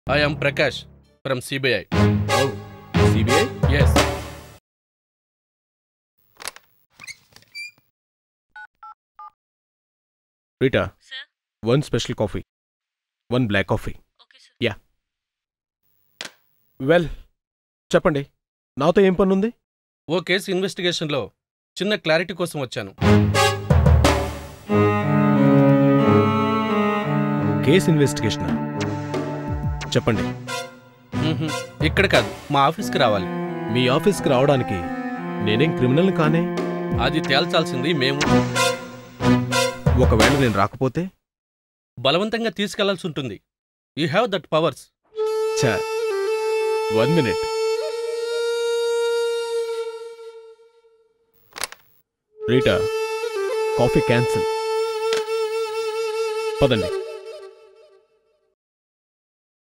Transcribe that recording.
I am Prakash from CBI oh CBI S Rita sir one special coffee one black coffee okay sir well చెప్పండి నాతో ఏం పనుంది ఓ case ఇన్వెస్టిగేషన్లో చిన్న క్లారిటీ కోసం వచ్చాను కేస్ ఇన్వెస్టిగేషన్ చెప్పండి మ్మ్హ. ఇక్కడ కాదు మా ఆఫీస్కి రావాలి మీ ఆఫీస్కి రావడానికి నేనేం క్రిమినల్ కానే అది తేల్చాల్సింది మేము ఒకవేళ నేను రాకపోతే బలవంతంగా తీసుకెళ్లాల్సి ఉంటుంది యూ హ్యావ్ దట్ పవర్స్ చా one minute Rita coffee cancel పదండి